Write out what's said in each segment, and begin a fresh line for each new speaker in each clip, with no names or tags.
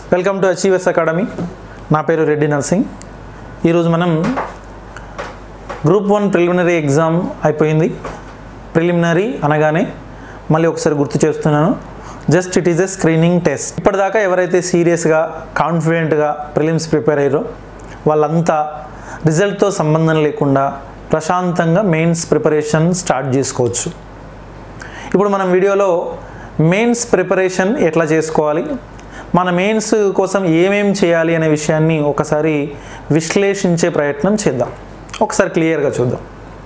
welcome to achievers academy నా పేరు రెడ్డి నర్సింగ్ ఈరోజు మనం గ్రూప్ వన్ ప్రిలిమినరీ ఎగ్జామ్ అయిపోయింది ప్రిలిమినరీ అనగానే మళ్ళీ ఒకసారి గుర్తు చేస్తున్నాను just it is a screening test ఇప్పటిదాకా ఎవరైతే సీరియస్గా కాన్ఫిడెంట్గా ప్రిలిమ్స్ ప్రిపేర్ అయ్యారో వాళ్ళంతా రిజల్ట్తో సంబంధం లేకుండా ప్రశాంతంగా మెయిన్స్ ప్రిపరేషన్ స్టార్ట్ చేసుకోవచ్చు ఇప్పుడు మనం వీడియోలో మెయిన్స్ ప్రిపరేషన్ ఎట్లా చేసుకోవాలి మన మెయిన్స్ కోసం ఏమేం చేయాలి అనే విషయాన్ని ఒకసారి విశ్లేషించే ప్రయత్నం చేద్దాం ఒకసారి క్లియర్గా చూద్దాం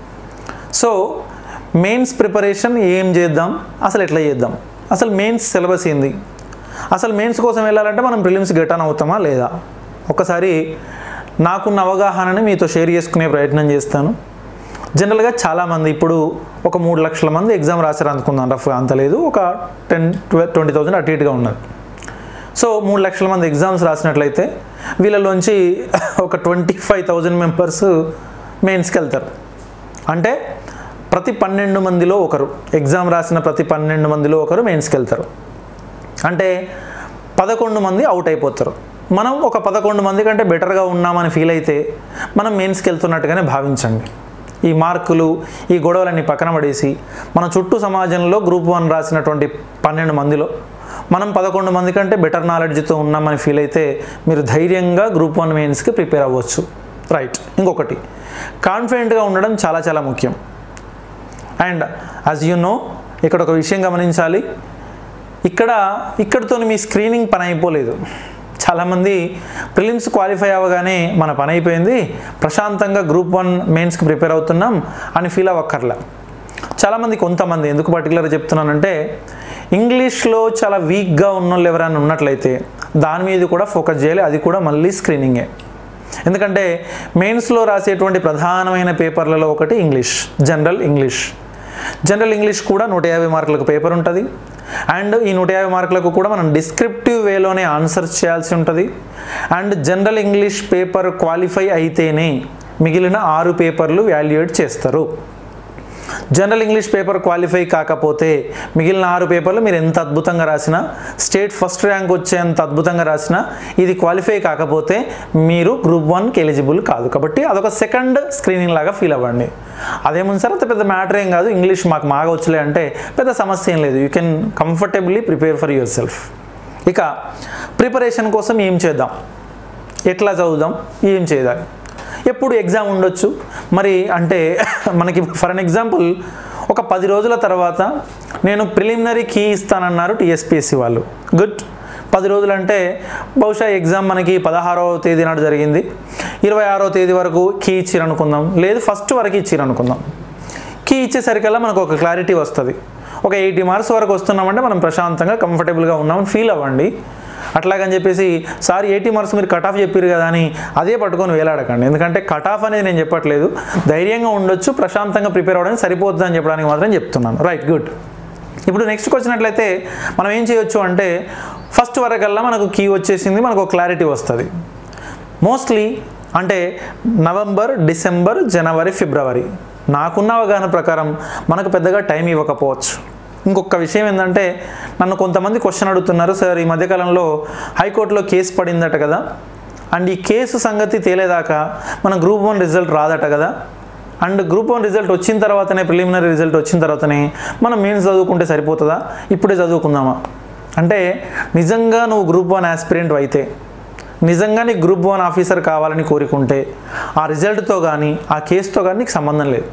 సో మెయిన్స్ ప్రిపరేషన్ ఏం చేద్దాం అసలు ఎట్లా చేద్దాం అసలు మెయిన్స్ సిలబస్ ఏంది అసలు మెయిన్స్ కోసం వెళ్ళాలంటే మనం ప్రిలిమ్స్ గెటాన్ అవుతామా లేదా ఒకసారి నాకున్న అవగాహనని మీతో షేర్ చేసుకునే ప్రయత్నం చేస్తాను జనరల్గా చాలామంది ఇప్పుడు ఒక మూడు లక్షల మంది ఎగ్జామ్ రాశారు అనుకుందాం రఫ్గా అంత లేదు ఒక టెన్ ట్వెల్వ్ ట్వంటీ థౌసండ్ అటు ఇటుగా ఉన్నది సో మూడు లక్షల మంది ఎగ్జామ్స్ రాసినట్లయితే వీళ్ళలోంచి ఒక ట్వంటీ ఫైవ్ థౌజండ్ మెంబర్స్ మెయిన్స్కి వెళ్తారు అంటే ప్రతి పన్నెండు మందిలో ఒకరు ఎగ్జామ్ రాసిన ప్రతి పన్నెండు మందిలో ఒకరు మెయిన్స్కి వెళ్తారు అంటే పదకొండు మంది అవుట్ అయిపోతారు మనం ఒక పదకొండు మంది కంటే బెటర్గా ఉన్నామని ఫీల్ అయితే మనం మెయిన్స్కి వెళ్తున్నట్టుగానే భావించండి ఈ మార్కులు ఈ గొడవలన్నీ పక్కన పడేసి మన చుట్టూ సమాజంలో గ్రూప్ వన్ రాసినటువంటి పన్నెండు మందిలో మనం పదకొండు మంది కంటే బెటర్ నాలెడ్జ్తో ఉన్నామని ఫీల్ అయితే మీరు ధైర్యంగా గ్రూప్ వన్ మెయిన్స్కి ప్రిపేర్ అవ్వచ్చు రైట్ ఇంకొకటి కాన్ఫిడెంట్గా ఉండడం చాలా చాలా ముఖ్యం అండ్ యాజ్ యు నో ఇక్కడ ఒక విషయం గమనించాలి ఇక్కడ ఇక్కడితో మీ స్క్రీనింగ్ పని అయిపోలేదు చాలామంది ప్రిలిమ్స్ క్వాలిఫై అవ్వగానే మన పని అయిపోయింది ప్రశాంతంగా గ్రూప్ వన్ మెయిన్స్కి ప్రిపేర్ అవుతున్నాం అని ఫీల్ అవ్వక్కర్లే చాలామంది కొంతమంది ఎందుకు పర్టికులర్గా చెప్తున్నానంటే ఇంగ్లీష్లో చాలా వీక్గా ఉన్న వాళ్ళు ఎవరైనా ఉన్నట్లయితే దాని మీద కూడా ఫోకస్ చేయాలి అది కూడా మళ్ళీ స్క్రీనింగే ఎందుకంటే మెయిన్స్లో రాసేటువంటి ప్రధానమైన పేపర్లలో ఒకటి English general English general English కూడా నూట యాభై మార్కులకు పేపర్ ఉంటుంది అండ్ ఈ నూట యాభై మార్కులకు కూడా మనం డిస్క్రిప్టివ్ వేలోనే ఆన్సర్స్ చేయాల్సి ఉంటుంది and general English paper qualify అయితేనే మిగిలిన ఆరు పేపర్లు వాల్యుయేట్ చేస్తారు జనరల్ ఇంగ్లీష్ పేపర్ క్వాలిఫై కాకపోతే మిగిలిన ఆరు పేపర్లు మీరు ఎంత అద్భుతంగా రాసినా స్టేట్ ఫస్ట్ ర్యాంక్ వచ్చేంత అద్భుతంగా రాసినా ఇది క్వాలిఫై కాకపోతే మీరు గ్రూప్ వన్కి ఎలిజిబుల్ కాదు కాబట్టి అదొక సెకండ్ స్క్రీనింగ్ లాగా ఫీల్ అవ్వండి అదేముంది సార్ అంత పెద్ద మ్యాటర్ ఏం కాదు ఇంగ్లీష్ మాకు మాగా వచ్చలే అంటే పెద్ద సమస్య ఏం లేదు you can comfortably prepare for yourself ఇక ప్రిపరేషన్ కోసం ఏం చేద్దాం ఎట్లా చదువుదాం ఏం చేయాలి ఎప్పుడు ఎగ్జామ్ ఉండొచ్చు మరి అంటే మనకి ఫర్ అన్ ఎగ్జాంపుల్ ఒక పది రోజుల తర్వాత నేను ప్రిలిమినరీ కీ ఇస్తానన్నారు టీఎస్పీఎస్సీ వాళ్ళు గుడ్ పది రోజులు అంటే బహుశా ఎగ్జామ్ మనకి పదహారో తేదీ నాడు జరిగింది ఇరవై ఆరో తేదీ వరకు కీ ఇచ్చిరనుకుందాం లేదు ఫస్ట్ వరకు ఇచ్చిరనుకుందాం కీ ఇచ్చేసరికల్లా మనకు ఒక క్లారిటీ వస్తుంది ఒక ఎయిటీ మార్క్స్ వరకు వస్తున్నామంటే మనం ప్రశాంతంగా కంఫర్టబుల్గా ఉన్నామని ఫీల్ అవ్వండి అట్లాగని చెప్పేసి సార్ ఎయిటీ మార్క్స్ మీరు కట్ ఆఫ్ చెప్పారు కదా అని అదే పట్టుకొని వేలాడకండి ఎందుకంటే కట్ ఆఫ్ అనేది నేను చెప్పట్లేదు ధైర్యంగా ఉండొచ్చు ప్రశాంతంగా ప్రిపేర్ అవ్వడానికి సరిపోతుంది అని చెప్పడానికి మాత్రం చెప్తున్నాను రైట్ గుడ్ ఇప్పుడు నెక్స్ట్కి వచ్చినట్లయితే మనం ఏం చేయొచ్చు అంటే ఫస్ట్ వరకల్లా మనకు కీ వచ్చేసింది మనకు ఒక క్లారిటీ వస్తుంది మోస్ట్లీ అంటే నవంబర్ డిసెంబర్ జనవరి ఫిబ్రవరి నాకున్న అవగాహన ప్రకారం మనకు పెద్దగా టైం ఇవ్వకపోవచ్చు ఇంకొక విషయం ఏంటంటే నన్ను కొంతమంది క్వశ్చన్ అడుగుతున్నారు సార్ ఈ మధ్యకాలంలో హైకోర్టులో కేసు పడిందట కదా అండ్ ఈ కేసు సంగతి తేలేదాకా మన గ్రూప్ వన్ రిజల్ట్ రాదట కదా అండ్ గ్రూప్ వన్ రిజల్ట్ వచ్చిన తర్వాతనే ప్రిలిమినరీ రిజల్ట్ వచ్చిన తర్వాతనే మనం మెయిన్స్ చదువుకుంటే సరిపోతుందా ఇప్పుడే చదువుకుందామా అంటే నిజంగా నువ్వు గ్రూప్ వన్ ఆస్పిరెంట్ అయితే నిజంగా నీకు గ్రూప్ వన్ ఆఫీసర్ కావాలని కోరుకుంటే ఆ రిజల్ట్తో కానీ ఆ కేసుతో కానీ నీకు సంబంధం లేదు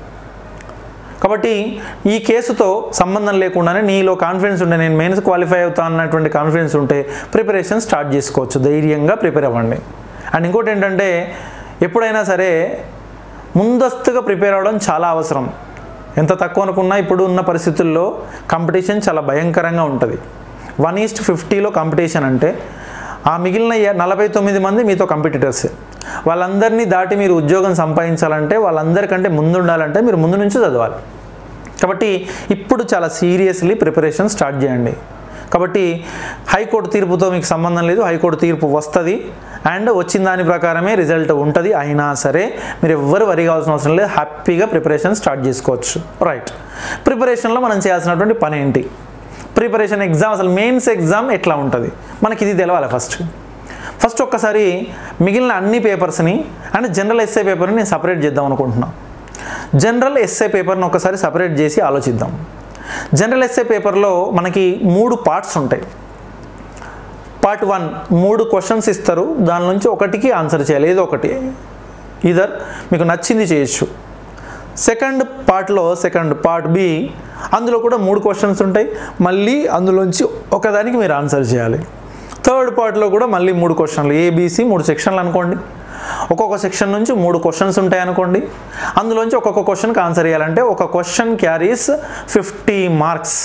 కాబట్టి ఈ కేసుతో సంబంధం లేకుండానే నీలో కాన్ఫిడెన్స్ ఉంటే నేను మెయిన్స్ క్వాలిఫై అవుతా అన్నటువంటి కాన్ఫిడెన్స్ ఉంటే ప్రిపరేషన్ స్టార్ట్ చేసుకోవచ్చు ధైర్యంగా ప్రిపేర్ అవ్వండి అండ్ ఇంకోటి ఏంటంటే ఎప్పుడైనా సరే ముందస్తుగా ప్రిపేర్ అవ్వడం చాలా అవసరం ఎంత తక్కువ అనుకున్నా ఇప్పుడు ఉన్న పరిస్థితుల్లో కాంపిటీషన్ చాలా భయంకరంగా ఉంటుంది వన్ ఈస్ట్ ఫిఫ్టీలో కాంపిటీషన్ అంటే ఆ మిగిలిన ఎ- నలభై తొమ్మిది మంది మీతో కంపిటీటర్స్ వాళ్ళందరినీ దాటి మీరు ఉద్యోగం సంపాదించాలంటే వాళ్ళందరికంటే ముందు ఉండాలంటే మీరు ముందు నుంచి చదవాలి కాబట్టి ఇప్పుడు చాలా సీరియస్లీ ప్రిపరేషన్ స్టార్ట్ చేయండి కాబట్టి హైకోర్టు తీర్పుతో మీకు సంబంధం లేదు హైకోర్టు తీర్పు వస్తుంది అండ్ వచ్చిన దాని ప్రకారమే రిజల్ట్ ఉంటుంది అయినా సరే మీరు ఎవ్వరు వరి కావాల్సిన అవసరం లేదు హ్యాపీగా ప్రిపరేషన్ స్టార్ట్ చేసుకోవచ్చు రైట్ ప్రిపరేషన్లో మనం చేయాల్సినటువంటి పని ఏంటి ప్రిపరేషన్ ఎగ్జామ్ అసలు మెయిన్స్ ఎగ్జామ్ ఎట్లా ఉంటుంది మనకి ఇది తెలవాలి ఫస్ట్ ఫస్ట్ ఒక్కసారి మిగిలిన అన్ని పేపర్స్ని అంటే జనరల్ ఎస్ఏ పేపర్ని నేను సపరేట్ చేద్దాం అనుకుంటున్నాను జనరల్ ఎస్ఏ పేపర్ని ఒకసారి సపరేట్ చేసి ఆలోచిద్దాం జనరల్ ఎస్ఏ పేపర్లో మనకి మూడు పార్ట్స్ ఉంటాయి పార్ట్ వన్ మూడు క్వశ్చన్స్ ఇస్తారు దాని నుంచి ఒకటికి ఆన్సర్ చేయాలి ఏదో ఒకటి ఇదర్ మీకు నచ్చింది చేయొచ్చు సెకండ్ పార్ట్లో సెకండ్ పార్ట్ బి అందులో కూడా మూడు క్వశ్చన్స్ ఉంటాయి మళ్ళీ అందులోంచి ఒకదానికి మీరు ఆన్సర్ చేయాలి థర్డ్ పార్ట్లో కూడా మళ్ళీ మూడు క్వశ్చన్లు ఏబీసీ మూడు సెక్షన్లు అనుకోండి ఒక్కొక్క సెక్షన్ నుంచి మూడు క్వశ్చన్స్ ఉంటాయి అనుకోండి అందులోంచి ఒక్కొక్క క్వశ్చన్కి ఆన్సర్ చేయాలంటే ఒక క్వశ్చన్ క్యారీస్ ఫిఫ్టీ మార్క్స్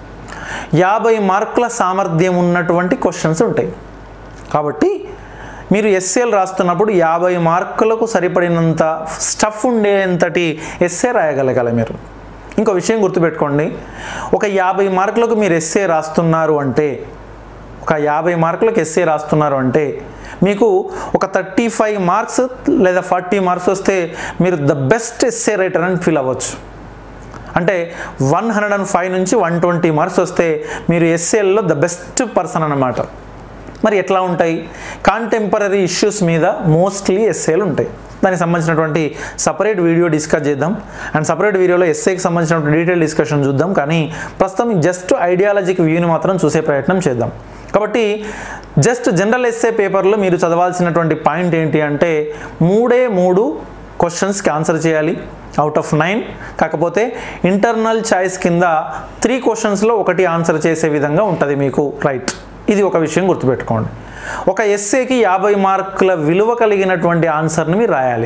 యాభై మార్కుల సామర్థ్యం ఉన్నటువంటి క్వశ్చన్స్ ఉంటాయి కాబట్టి మీరు ఎస్ఏలు రాస్తున్నప్పుడు యాభై మార్కులకు సరిపడినంత స్టఫ్ ఉండేంతటి ఎస్ఏ రాయగలగాలి మీరు ఇంకో విషయం గుర్తుపెట్టుకోండి ఒక యాభై మార్కులకు మీరు ఎస్ఏ రాస్తున్నారు అంటే ఒక యాభై మార్కులకు ఎస్ఏ రాస్తున్నారు అంటే మీకు ఒక థర్టీ ఫైవ్ మార్క్స్ లేదా ఫార్టీ మార్క్స్ వస్తే మీరు ద బెస్ట్ ఎస్ఏ రైటర్ అని ఫీల్ అవ్వచ్చు అంటే వన్ హండ్రెడ్ అండ్ ఫైవ్ నుంచి వన్ ట్వంటీ మార్క్స్ వస్తే మీరు ఎస్ఏల్లో ద బెస్ట్ పర్సన్ అన్నమాట మరి ఎట్లా ఉంటాయి కాంటెంపరీ ఇష్యూస్ మీద మోస్ట్లీ ఎస్ఏలు ఉంటాయి దానికి సంబంధించినటువంటి సపరేట్ వీడియో డిస్కస్ చేద్దాం అండ్ సపరేట్ వీడియోలో ఎస్ఏకి సంబంధించినటువంటి డీటెయిల్ డిస్కషన్ చూద్దాం కానీ ప్రస్తుతం జస్ట్ ఐడియాలజిక్ వ్యూని మాత్రం చూసే ప్రయత్నం చేద్దాం కాబట్టి జస్ట్ జనరల్ ఎస్ఏ పేపర్లో మీరు చదవాల్సినటువంటి పాయింట్ ఏంటి అంటే మూడే మూడు క్వశ్చన్స్కి ఆన్సర్ చేయాలి అవుట్ ఆఫ్ నైన్ కాకపోతే ఇంటర్నల్ చాయిస్ కింద త్రీ క్వశ్చన్స్లో ఒకటి ఆన్సర్ చేసే విధంగా ఉంటుంది మీకు రైట్ ఇది ఒక విషయం గుర్తుపెట్టుకోండి ఒక ఎస్ఏకి యాభై మార్కుల విలువ కలిగినటువంటి ఆన్సర్ని మీరు రాయాలి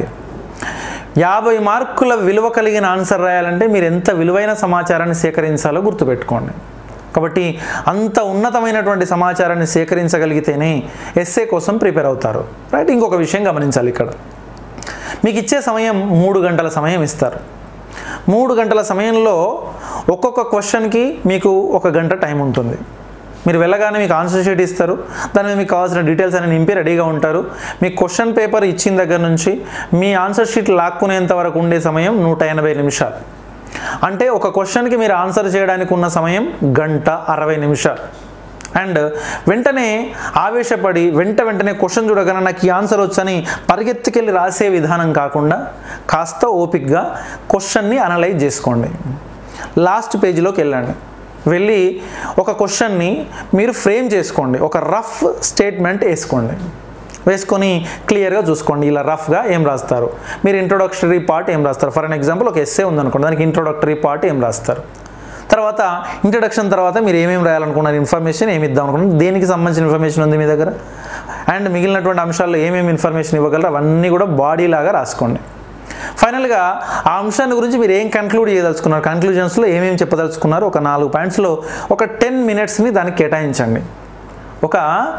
యాభై మార్కుల విలువ కలిగిన ఆన్సర్ రాయాలంటే మీరు ఎంత విలువైన సమాచారాన్ని సేకరించాలో గుర్తుపెట్టుకోండి కాబట్టి అంత ఉన్నతమైనటువంటి సమాచారాన్ని సేకరించగలిగితేనే ఎస్ఏ కోసం ప్రిపేర్ అవుతారు రైట్ ఇంకొక విషయం గమనించాలి ఇక్కడ మీకు ఇచ్చే సమయం మూడు గంటల సమయం ఇస్తారు మూడు గంటల సమయంలో ఒక్కొక్క క్వశ్చన్కి మీకు ఒక గంట టైం ఉంటుంది మీరు వెళ్ళగానే మీకు ఆన్సర్ షీట్ ఇస్తారు దాని మీద మీకు కావాల్సిన డీటెయిల్స్ అన్ని నింపి రెడీగా ఉంటారు మీ క్వశ్చన్ పేపర్ ఇచ్చిన దగ్గర నుంచి మీ ఆన్సర్ షీట్ లాక్కునేంత వరకు ఉండే సమయం నూట ఎనభై నిమిషాలు అంటే ఒక క్వశ్చన్కి మీరు ఆన్సర్ చేయడానికి ఉన్న సమయం గంట అరవై నిమిషాలు అండ్ వెంటనే ఆవేశపడి వెంట వెంటనే క్వశ్చన్ చూడగానే నాకు ఈ ఆన్సర్ వచ్చని పరిగెత్తుకెళ్ళి రాసే విధానం కాకుండా కాస్త ఓపిక్గా క్వశ్చన్ని అనలైజ్ చేసుకోండి లాస్ట్ పేజీలోకి వెళ్ళండి వెళ్ళి ఒక క్వశ్చన్ని మీరు ఫ్రేమ్ చేసుకోండి ఒక రఫ్ స్టేట్మెంట్ వేసుకోండి వేసుకొని క్లియర్గా చూసుకోండి ఇలా రఫ్గా ఏం రాస్తారు మీరు ఇంట్రొడక్టరీ పార్ట్ ఏం రాస్తారు ఫర్ అన్ ఎగ్జాంపుల్ ఒక ఎస్సే ఉందనుకోండి దానికి ఇంట్రొడక్టరీ పార్ట్ ఏం రాస్తారు తర్వాత ఇంట్రడక్షన్ తర్వాత మీరు ఏమేమి రాయాలనుకున్నారు ఇన్ఫర్మేషన్ ఏమి ఇద్దాం అనుకున్నారు దేనికి సంబంధించిన ఇన్ఫర్మేషన్ ఉంది మీ దగ్గర అండ్ మిగిలినటువంటి అంశాల్లో ఏమేమి ఇన్ఫర్మేషన్ ఇవ్వగలరు అవన్నీ కూడా బాడీ లాగా రాసుకోండి ఫైనల్గా ఆ అంశాన్ని గురించి మీరు ఏం కన్క్లూడ్ చేయదలుచుకున్నారు కన్క్లూజన్స్లో ఏమేమి చెప్పదలుచుకున్నారు ఒక నాలుగు పాయింట్స్లో ఒక టెన్ మినిట్స్ని దానికి కేటాయించండి ఒక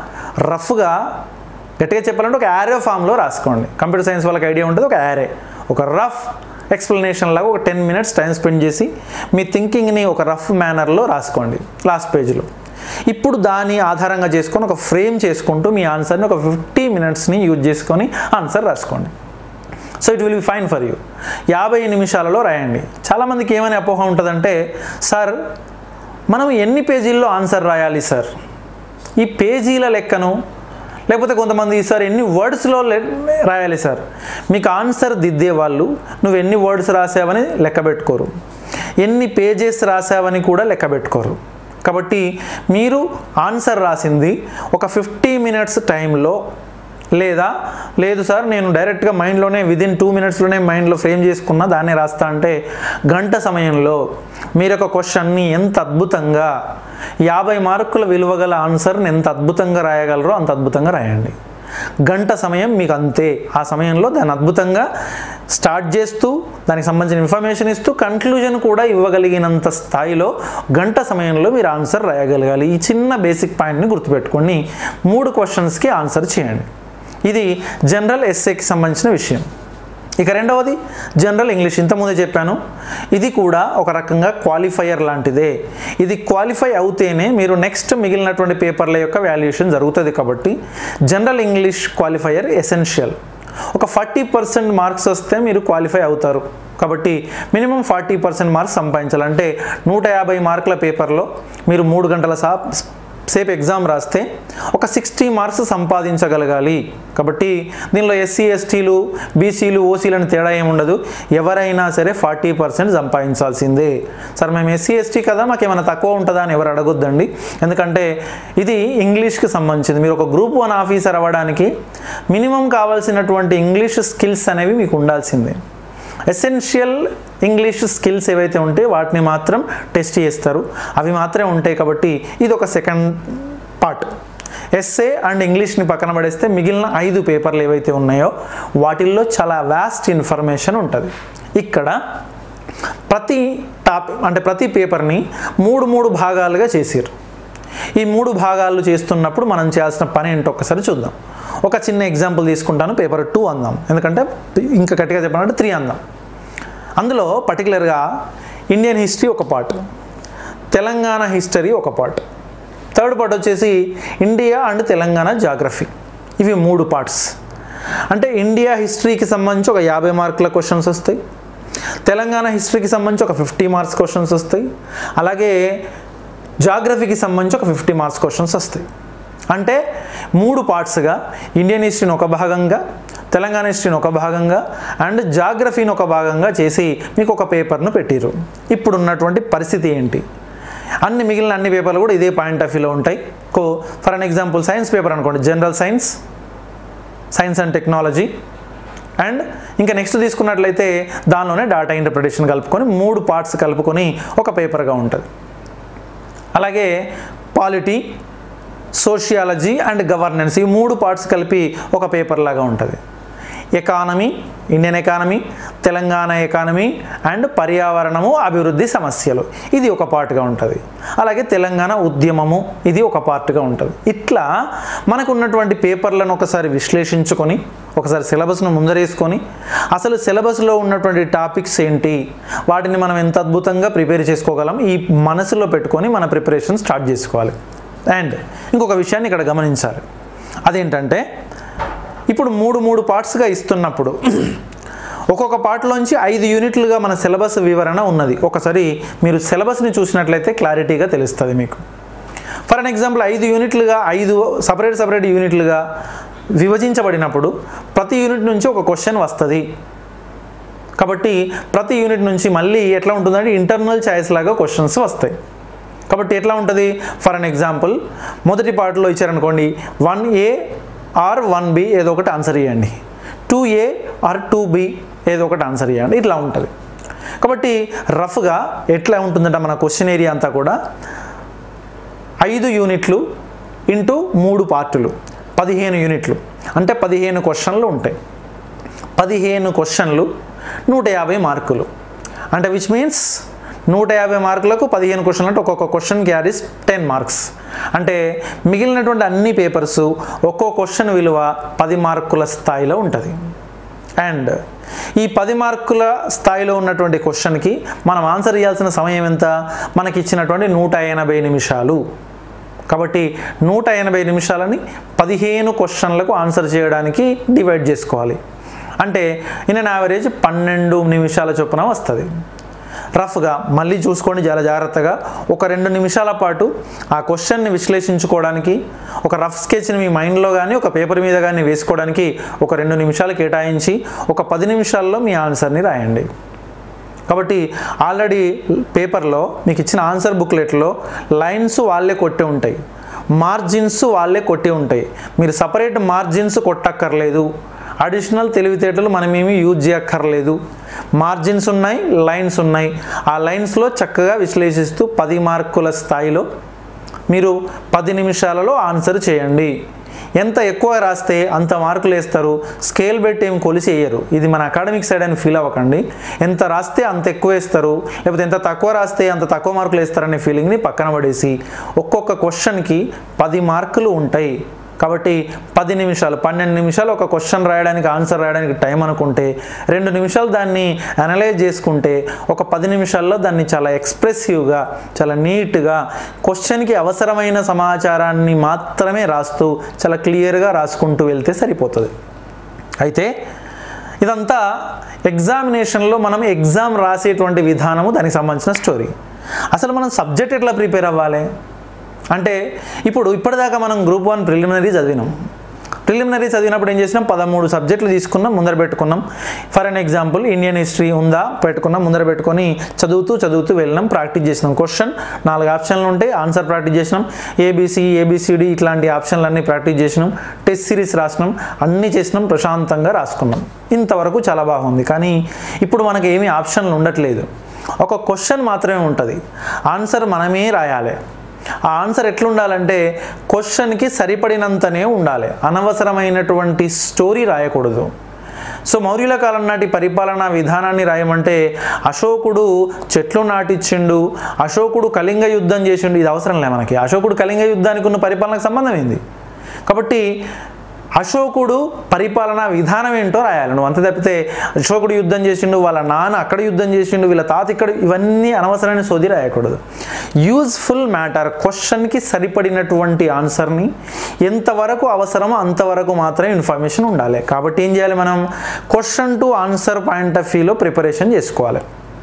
రఫ్గా గట్టిగా చెప్పాలంటే ఒక యారే ఫామ్లో రాసుకోండి కంప్యూటర్ సైన్స్ వాళ్ళకి ఐడియా ఉంటుంది ఒక యారే ఒక రఫ్ ఎక్స్ప్లెనేషన్ లాగా ఒక టెన్ మినిట్స్ టైం స్పెండ్ చేసి మీ థింకింగ్ని ఒక రఫ్ మేనర్లో రాసుకోండి లాస్ట్ పేజ్లో ఇప్పుడు దాన్ని ఆధారంగా చేసుకొని ఒక ఫ్రేమ్ చేసుకుంటూ మీ ఆన్సర్ని ఒక ఫిఫ్టీ మినిట్స్ని యూజ్ చేసుకొని ఆన్సర్ రాసుకోండి so it will be fine for you యాభై నిమిషాలలో రాయండి చాలామందికి ఏమని అపోహ ఉంటుందంటే సార్ మనం ఎన్ని పేజీల్లో ఆన్సర్ రాయాలి సార్ ఈ పేజీల లెక్కను లేకపోతే కొంతమంది సార్ ఎన్ని వర్డ్స్లో రాయాలి సార్ మీకు ఆన్సర్ దిద్దే వాళ్ళు నువ్వు ఎన్ని వర్డ్స్ రాసావని లెక్క పెట్టుకోరు ఎన్ని పేజెస్ రాసావని కూడా లెక్క పెట్టుకోరు కాబట్టి మీరు ఆన్సర్ రాసింది ఒక ఫిఫ్టీ మినిట్స్ టైంలో లేదా లేదు సార్ నేను డైరెక్ట్గా మైండ్లోనే విదిన్ టూ మినిట్స్లోనే మైండ్లో ఫ్రేమ్ చేసుకున్న దాన్నే రాస్తా అంటే గంట సమయంలో మీరు ఒక క్వశ్చన్ని ఎంత అద్భుతంగా యాభై మార్కుల విలువగల ఆన్సర్ని ఎంత అద్భుతంగా రాయగలరో అంత అద్భుతంగా రాయండి గంట సమయం మీకు అంతే ఆ సమయంలో దాన్ని అద్భుతంగా స్టార్ట్ చేస్తూ దానికి సంబంధించిన ఇన్ఫర్మేషన్ ఇస్తూ కన్క్లూజన్ కూడా ఇవ్వగలిగినంత స్థాయిలో గంట సమయంలో మీరు ఆన్సర్ రాయగలగాలి ఈ చిన్న బేసిక్ పాయింట్ని గుర్తుపెట్టుకొని మూడు క్వశ్చన్స్కి ఆన్సర్ చేయండి ఇది జనరల్ ఎస్ఏకి సంబంధించిన విషయం ఇక రెండవది జనరల్ ఇంగ్లీష్ ఇంతకుముందే చెప్పాను ఇది కూడా ఒక రకంగా క్వాలిఫైయర్ లాంటిదే ఇది క్వాలిఫై అవుతేనే మీరు నెక్స్ట్ మిగిలినటువంటి పేపర్ల యొక్క వాల్యుయేషన్ జరుగుతుంది కాబట్టి జనరల్ ఇంగ్లీష్ క్వాలిఫైయర్ ఎసెన్షియల్ ఒక ఫార్టీ పర్సెంట్ మార్క్స్ వస్తే మీరు క్వాలిఫై అవుతారు కాబట్టి మినిమం ఫార్టీ పర్సెంట్ మార్క్స్ సంపాదించాలంటే నూట యాభై మార్కుల పేపర్లో మీరు మూడు గంటల సా సేపు ఎగ్జామ్ రాస్తే ఒక సిక్స్టీ మార్క్స్ సంపాదించగలగాలి కాబట్టి దీనిలో ఎస్సీ ఎస్టీలు బీసీలు ఓసీలను తేడా ఏమి ఉండదు ఎవరైనా సరే ఫార్టీ పర్సెంట్ సంపాదించాల్సిందే సార్ మేము ఎస్సీ ఎస్టీ కదా మాకు ఏమైనా తక్కువ ఉంటుందా అని ఎవరు అడగొద్దండి ఎందుకంటే ఇది ఇంగ్లీష్కి సంబంధించింది మీరు ఒక గ్రూప్ వన్ ఆఫీసర్ అవ్వడానికి మినిమం కావాల్సినటువంటి ఇంగ్లీష్ స్కిల్స్ అనేవి మీకు ఉండాల్సిందే ఎసెన్షియల్ ఇంగ్లీష్ స్కిల్స్ ఏవైతే ఉంటాయో వాటిని మాత్రం టెస్ట్ చేస్తారు అవి మాత్రమే ఉంటాయి కాబట్టి ఇది ఒక సెకండ్ పార్ట్ ఎస్ఏ అండ్ ఇంగ్లీష్ని పక్కన పడేస్తే మిగిలిన ఐదు పేపర్లు ఏవైతే ఉన్నాయో వాటిల్లో చాలా వ్యాస్ట్ ఇన్ఫర్మేషన్ ఉంటుంది ఇక్కడ ప్రతి టాప్ అంటే ప్రతి పేపర్ని మూడు మూడు భాగాలుగా చేసారు ఈ మూడు భాగాలు చేస్తున్నప్పుడు మనం చేయాల్సిన పని ఏంటో ఒక్కసారి చూద్దాం ఒక చిన్న ఎగ్జాంపుల్ తీసుకుంటాను పేపర్ టూ అందాం ఎందుకంటే ఇంకా గట్టిగా చెప్పాలంటే త్రీ అందాం అందులో పర్టికులర్గా ఇండియన్ హిస్టరీ ఒక పార్ట్ తెలంగాణ హిస్టరీ ఒక పార్ట్ థర్డ్ పార్ట్ వచ్చేసి ఇండియా అండ్ తెలంగాణ జాగ్రఫీ ఇవి మూడు పార్ట్స్ అంటే ఇండియా హిస్టరీకి సంబంధించి ఒక యాభై మార్కుల క్వశ్చన్స్ వస్తాయి తెలంగాణ హిస్టరీకి సంబంధించి ఒక ఫిఫ్టీ మార్క్స్ క్వశ్చన్స్ వస్తాయి అలాగే జాగ్రఫీకి సంబంధించి ఒక ఫిఫ్టీ మార్క్స్ క్వశ్చన్స్ వస్తాయి అంటే మూడు పార్ట్స్గా ఇండియన్ హిస్టరీని ఒక భాగంగా తెలంగాణ హిస్టరీని ఒక భాగంగా అండ్ జాగ్రఫీని ఒక భాగంగా చేసి మీకు ఒక పేపర్ను పెట్టిరు ఇప్పుడు ఉన్నటువంటి పరిస్థితి ఏంటి అన్ని మిగిలిన అన్ని పేపర్లు కూడా ఇదే పాయింట్ ఆఫ్ వ్యూలో ఉంటాయి కో for an example science paper అనుకోండి general science science and technology and ఇంకా నెక్స్ట్ తీసుకున్నట్లయితే దానిలోనే డాటా ఇంటర్ప్రిటేషన్ కలుపుకొని మూడు పార్ట్స్ కలుపుకొని ఒక పేపర్గా ఉంటుంది అలాగే పాలిటీ సోషియాలజీ అండ్ గవర్నెన్స్ ఈ మూడు పార్ట్స్ కలిపి ఒక పేపర్ లాగా ఉంటుంది economy Indian economy Telangana economy and పర్యావరణము అభివృద్ధి సమస్యలు ఇది ఒక పార్ట్గా ఉంటుంది అలాగే తెలంగాణ ఉద్యమము ఇది ఒక పార్ట్గా ఉంటుంది ఇట్లా మనకు ఉన్నటువంటి పేపర్లను ఒకసారి విశ్లేషించుకొని ఒకసారి సిలబస్ను ముందరేసుకొని అసలు సిలబస్లో ఉన్నటువంటి టాపిక్స్ ఏంటి వాటిని మనం ఎంత అద్భుతంగా ప్రిపేర్ చేసుకోగలం ఈ మనసులో పెట్టుకొని మన ప్రిపరేషన్ స్టార్ట్ చేసుకోవాలి అండ్ ఇంకొక విషయాన్ని ఇక్కడ గమనించాలి అదేంటంటే ఇప్పుడు మూడు మూడు పార్ట్స్గా ఇస్తున్నప్పుడు ఒక్కొక్క పార్ట్లోంచి ఐదు యూనిట్లుగా మన సిలబస్ వివరణ ఉన్నది ఒకసారి మీరు సిలబస్ని చూసినట్లయితే క్లారిటీగా తెలుస్తుంది మీకు ఫర్ అన్ ఎగ్జాంపుల్ ఐదు యూనిట్లుగా ఐదు సపరేట్ సపరేట్ యూనిట్లుగా విభజించబడినప్పుడు ప్రతి యూనిట్ నుంచి ఒక క్వశ్చన్ వస్తుంది కాబట్టి ప్రతి యూనిట్ నుంచి మళ్ళీ ఎట్లా ఉంటుందంటే ఇంటర్నల్ ఛాయిస్ లాగా క్వశ్చన్స్ వస్తాయి కాబట్టి ఎట్లా ఉంటుంది ఫర్ అన్ ఎగ్జాంపుల్ మొదటి పార్ట్లో ఇచ్చారనుకోండి one A or one B ఏదో ఒకటి ఆన్సర్ ఇవ్వండి two A or two B ఏదో ఒకటి ఆన్సర్ ఇవ్వండి ఇట్లా ఉంటుంది కాబట్టి రఫ్గా ఎట్లా ఉంటుందంటే మన క్వశ్చన్ ఏరియా అంతా కూడా ఐదు యూనిట్లు ఇంటూ మూడు పార్టులు పదిహేను యూనిట్లు అంటే పదిహేను క్వశ్చన్లు ఉంటాయి పదిహేను క్వశ్చన్లు నూట యాభై మార్కులు అంటే విచ్ మీన్స్ నూట యాభై మార్కులకు పదిహేను క్వశ్చన్లు అంటే ఒక్కొక్క క్వశ్చన్ క్యారీస్ టెన్ మార్క్స్ అంటే మిగిలినటువంటి అన్ని పేపర్స్ ఒక్కో క్వశ్చన్ విలువ పది మార్కుల స్థాయిలో ఉంటుంది అండ్ ఈ పది మార్కుల స్థాయిలో ఉన్నటువంటి క్వశ్చన్కి మనం ఆన్సర్ ఇవ్వాల్సిన సమయం ఎంత మనకి ఇచ్చినటువంటి నూట ఎనభై నిమిషాలు కాబట్టి నూట ఎనభై నిమిషాలని పదిహేను క్వశ్చన్లకు ఆన్సర్ చేయడానికి డివైడ్ చేసుకోవాలి అంటే ఇన్ అన్ యావరేజ్ పన్నెండు నిమిషాల చొప్పున వస్తుంది రఫ్గా మళ్ళీ చూసుకోండి చాలా జాగ్రత్తగా ఒక రెండు నిమిషాల పాటు ఆ క్వశ్చన్ని విశ్లేషించుకోవడానికి ఒక రఫ్ స్కెచ్ని మీ మైండ్లో కానీ ఒక పేపర్ మీద కానీ వేసుకోవడానికి ఒక రెండు నిమిషాలు కేటాయించి ఒక పది నిమిషాల్లో మీ ఆన్సర్ని రాయండి కాబట్టి ఆల్రెడీ పేపర్లో మీకు ఇచ్చిన ఆన్సర్ బుక్లెట్లో లైన్స్ వాళ్ళే కొట్టి ఉంటాయి మార్జిన్స్ వాళ్ళే కొట్టి ఉంటాయి మీరు సపరేట్ మార్జిన్స్ కొట్టక్కర్లేదు అడిషనల్ తెలివితేటలు మనమేమి యూజ్ చేయక్కర్లేదు మార్జిన్స్ ఉన్నాయి లైన్స్ ఉన్నాయి ఆ లైన్స్లో చక్కగా విశ్లేషిస్తూ పది మార్కుల స్థాయిలో మీరు పది నిమిషాలలో ఆన్సర్ చేయండి ఎంత ఎక్కువ రాస్తే అంత మార్కులు వేస్తారు స్కేల్ పెట్టి ఏం కొలిసి వేయరు ఇది మన అకాడమిక్ సైడ్ అని ఫీల్ అవ్వకండి ఎంత రాస్తే అంత ఎక్కువ వేస్తారు లేకపోతే ఎంత తక్కువ రాస్తే అంత తక్కువ మార్కులు వేస్తారనే ఫీలింగ్ని పక్కన పడేసి ఒక్కొక్క క్వశ్చన్కి పది మార్కులు ఉంటాయి కాబట్టి పది నిమిషాలు పన్నెండు నిమిషాలు ఒక క్వశ్చన్ రాయడానికి ఆన్సర్ రాయడానికి టైం అనుకుంటే రెండు నిమిషాలు దాన్ని అనలైజ్ చేసుకుంటే ఒక పది నిమిషాల్లో దాన్ని చాలా ఎక్స్ప్రెసివ్గా చాలా నీట్గా క్వశ్చన్కి అవసరమైన సమాచారాన్ని మాత్రమే రాస్తూ చాలా క్లియర్గా రాసుకుంటూ వెళ్తే సరిపోతుంది అయితే ఇదంతా ఎగ్జామినేషన్లో మనం ఎగ్జామ్ రాసేటువంటి విధానము దానికి సంబంధించిన స్టోరీ అసలు మనం సబ్జెక్ట్ ఎట్లా ప్రిపేర్ అవ్వాలి అంటే ఇప్పుడు ఇప్పటిదాకా మనం గ్రూప్ వన్ ప్రిలిమినరీ చదివినాం ప్రిలిమినరీ చదివినప్పుడు ఏం చేసినాం పదమూడు సబ్జెక్టులు తీసుకున్నాం ముందర పెట్టుకున్నాం for an example Indian history ఉందా పెట్టుకున్నాం ముందర పెట్టుకొని చదువుతూ చదువుతూ వెళ్ళినాం ప్రాక్టీస్ చేసినాం క్వశ్చన్ నాలుగు ఆప్షన్లు ఉంటాయి ఆన్సర్ ప్రాక్టీస్ చేసినాం ఏబీసీ ఏబిసిడి ఇట్లాంటి ఆప్షన్లు అన్నీ ప్రాక్టీస్ చేసినాం టెస్ట్ సిరీస్ రాసినాం అన్నీ చేసినాం ప్రశాంతంగా రాసుకున్నాం ఇంతవరకు చాలా బాగుంది కానీ ఇప్పుడు మనకి ఏమీ ఆప్షన్లు ఉండట్లేదు ఒక క్వశ్చన్ మాత్రమే ఉంటుంది ఆన్సర్ మనమే రాయాలి ఆ ఆన్సర్ ఎట్లుండాలంటే క్వశ్చన్కి సరిపడినంతనే ఉండాలి అనవసరమైనటువంటి స్టోరీ రాయకూడదు సో మౌర్యుల కాలం నాటి పరిపాలనా విధానాన్ని రాయమంటే అశోకుడు చెట్లు నాటిచ్చిండు అశోకుడు కళింగ యుద్ధం చేసిండు ఇది అవసరం లే మనకి అశోకుడు కళింగ యుద్ధానికి ఉన్న పరిపాలనకు సంబంధం ఏంది కాబట్టి అశోకుడు పరిపాలనా విధానం ఏంటో రాయాలి నువ్వు అంత తప్పితే అశోకుడు యుద్ధం చేసిండు వాళ్ళ నాన్న అక్కడ యుద్ధం చేసిండు వీళ్ళ తాత ఇక్కడ ఇవన్నీ అనవసరమైన సోది రాయకూడదు యూజ్ఫుల్ మ్యాటర్ క్వశ్చన్కి సరిపడినటువంటి ఆన్సర్ని ఎంతవరకు అవసరమో అంతవరకు మాత్రమే ఇన్ఫర్మేషన్ ఉండాలి కాబట్టి ఏం చేయాలి మనం question to answer point of వ్యూలో ప్రిపరేషన్ చేసుకోవాలి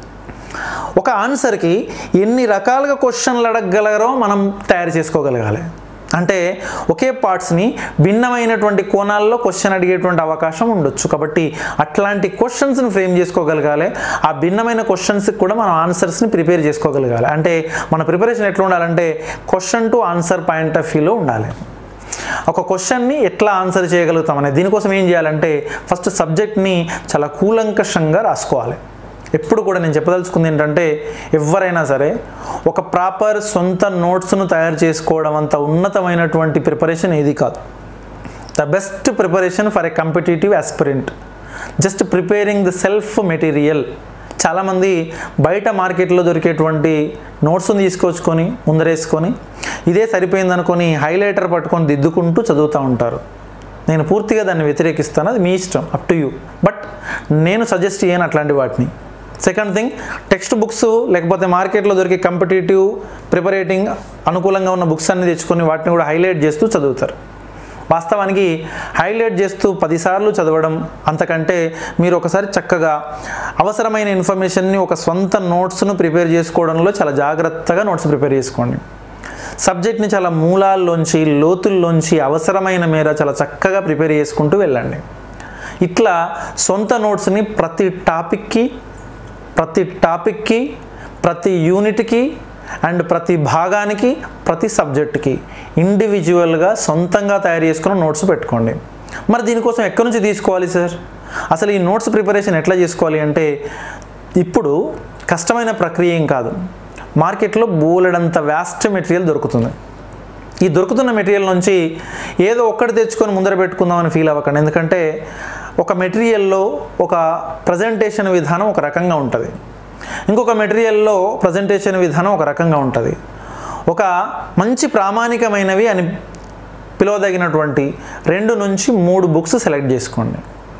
ఒక ఆన్సర్కి ఎన్ని రకాలుగా క్వశ్చన్లు అడగగలరో మనం తయారు చేసుకోగలగాలి అంటే ఒకే పార్ట్స్ని భిన్నమైనటువంటి కోణాల్లో క్వశ్చన్ అడిగేటువంటి అవకాశం ఉండొచ్చు కాబట్టి అట్లాంటి క్వశ్చన్స్ని ఫ్రేమ్ చేసుకోగలగాలి ఆ భిన్నమైన క్వశ్చన్స్కి కూడా మనం ఆన్సర్స్ని ప్రిపేర్ చేసుకోగలగాలి అంటే మన ప్రిపరేషన్ ఎట్లా ఉండాలంటే question to answer point of వ్యూలో ఉండాలి ఒక క్వశ్చన్ని ఎట్లా ఆన్సర్ చేయగలుగుతాం అనేది దీనికోసం ఏం చేయాలంటే ఫస్ట్ సబ్జెక్ట్ని చాలా కూలంకషంగా రాసుకోవాలి ఎప్పుడు కూడా నేను చెప్పదలుచుకుంది ఏంటంటే ఎవరైనా సరే ఒక ప్రాపర్ సొంత నోట్స్ను తయారు చేసుకోవడం అంత ఉన్నతమైనటువంటి ప్రిపరేషన్ ఏది కాదు the best preparation for a competitive aspirant just preparing the self material చాలామంది బయట మార్కెట్లో దొరికేటువంటి నోట్స్ని తీసుకొచ్చుకొని ముందరేసుకొని ఇదే సరిపోయింది అనుకొని హైలైటర్ పట్టుకొని దిద్దుకుంటూ చదువుతూ ఉంటారు నేను పూర్తిగా దాన్ని వ్యతిరేకిస్తాను అది మీ ఇష్టం అప్ టు యూ బట్ నేను సజెస్ట్ చేయను అట్లాంటి వాటిని సెకండ్ థింగ్ టెక్స్ట్ బుక్స్ లేకపోతే మార్కెట్లో దొరికే కాంపిటేటివ్ ప్రిపరేటింగ్ అనుకూలంగా ఉన్న బుక్స్ అన్ని తెచ్చుకొని వాటిని కూడా హైలైట్ చేస్తూ చదువుతారు వాస్తవానికి హైలైట్ చేస్తూ పదిసార్లు చదవడం అంతకంటే మీరు ఒకసారి చక్కగా అవసరమైన ఇన్ఫర్మేషన్ని ఒక సొంత నోట్స్ను ప్రిపేర్ చేసుకోవడంలో చాలా జాగ్రత్తగా నోట్స్ ప్రిపేర్ చేసుకోండి సబ్జెక్ట్ని చాలా మూలాల్లోంచి లోతుల్లోంచి అవసరమైన మేర చాలా చక్కగా ప్రిపేర్ చేసుకుంటూ వెళ్ళండి ఇట్లా సొంత నోట్స్ని ప్రతి టాపిక్కి ప్రతి టాపిక్కి ప్రతి యూనిట్కి అండ్ ప్రతి భాగానికి ప్రతి సబ్జెక్ట్కి ఇండివిజువల్గా సొంతంగా తయారు చేసుకున్న నోట్స్ పెట్టుకోండి మరి దీనికోసం ఎక్కడి నుంచి తీసుకోవాలి సార్ అసలు ఈ నోట్స్ ప్రిపరేషన్ ఎట్లా చేసుకోవాలి అంటే ఇప్పుడు కష్టమైన ప్రక్రియ ఏం కాదు మార్కెట్లో బోలెడంత వ్యాస్ట్ మెటీరియల్ దొరుకుతుంది ఈ దొరుకుతున్న మెటీరియల్ నుంచి ఏదో ఒక్కటి తెచ్చుకొని ముందర పెట్టుకుందామని ఫీల్ అవ్వకండి ఎందుకంటే ఒక మెటీరియల్లో ఒక ప్రజెంటేషన్ విధానం ఒక రకంగా ఉంటుంది ఇంకొక మెటీరియల్లో ప్రజెంటేషన్ విధానం ఒక రకంగా ఉంటుంది ఒక మంచి ప్రామాణికమైనవి అని పిలవదగినటువంటి రెండు నుంచి మూడు బుక్స్ సెలెక్ట్ చేసుకోండి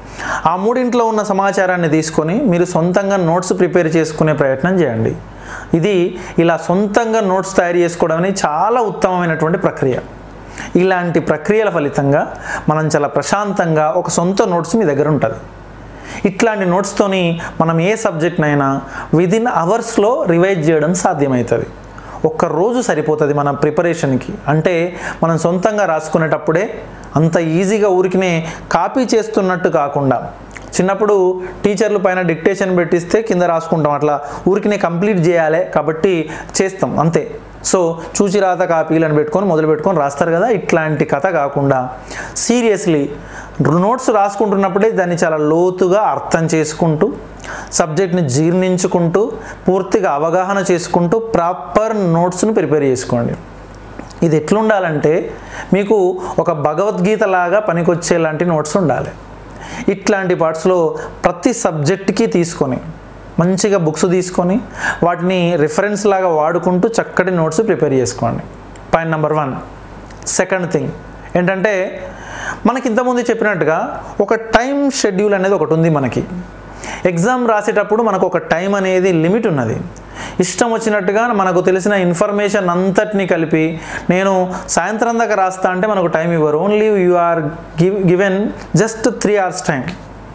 ఆ మూడింట్లో ఉన్న సమాచారాన్ని తీసుకొని మీరు సొంతంగా నోట్స్ ప్రిపేర్ చేసుకునే ప్రయత్నం చేయండి ఇది ఇలా సొంతంగా నోట్స్ తయారు చేసుకోవడం అనేది చాలా ఉత్తమమైనటువంటి ప్రక్రియ ఇలాంటి ప్రక్రియల ఫలితంగా మనం చాలా ప్రశాంతంగా ఒక సొంత నోట్స్ మీ దగ్గర ఉంటుంది ఇట్లాంటి నోట్స్తోని మనం ఏ సబ్జెక్ట్నైనా విదిన్ అవర్స్లో రివైజ్ చేయడం సాధ్యమవుతుంది ఒక్క రోజు సరిపోతుంది మన ప్రిపరేషన్కి అంటే మనం సొంతంగా రాసుకునేటప్పుడే అంత ఈజీగా ఊరికినే కాపీ చేస్తున్నట్టు కాకుండా చిన్నప్పుడు టీచర్లు పైన డిక్టేషన్ పెట్టిస్తే కింద రాసుకుంటాం అట్లా ఊరికినే కంప్లీట్ చేయాలి కాబట్టి చేస్తాం అంతే సో చూచి రాత కాపీలను పెట్టుకొని మొదలు పెట్టుకొని రాస్తారు కదా ఇట్లాంటి కథ కాకుండా సీరియస్లీ నోట్స్ రాసుకుంటున్నప్పుడే దాన్ని చాలా లోతుగా అర్థం చేసుకుంటూ సబ్జెక్ట్ని జీర్ణించుకుంటూ పూర్తిగా అవగాహన చేసుకుంటూ ప్రాపర్ నోట్స్ను ప్రిపేర్ చేసుకోండి ఇది ఎట్లుండాలంటే మీకు ఒక భగవద్గీత లాగా పనికొచ్చేలాంటి నోట్స్ ఉండాలి ఇట్లాంటి పార్ట్స్లో ప్రతి సబ్జెక్ట్కి తీసుకొని మంచిగా బుక్స్ తీసుకొని వాటిని రిఫరెన్స్ లాగా వాడుకుంటూ చక్కటి నోట్స్ ప్రిపేర్ చేసుకోండి point number one second thing ఏంటంటే మనకి ఇంతకుముందు చెప్పినట్టుగా ఒక టైం షెడ్యూల్ అనేది ఒకటి ఉంది మనకి ఎగ్జామ్ రాసేటప్పుడు మనకు ఒక టైం అనేది లిమిట్ ఉన్నది ఇష్టం వచ్చినట్టుగా మనకు తెలిసిన ఇన్ఫర్మేషన్ అంతటినీ కలిపి నేను సాయంత్రం దాకా రాస్తా అంటే మనకు టైం ఇవ్వరు only you are give given just three hours time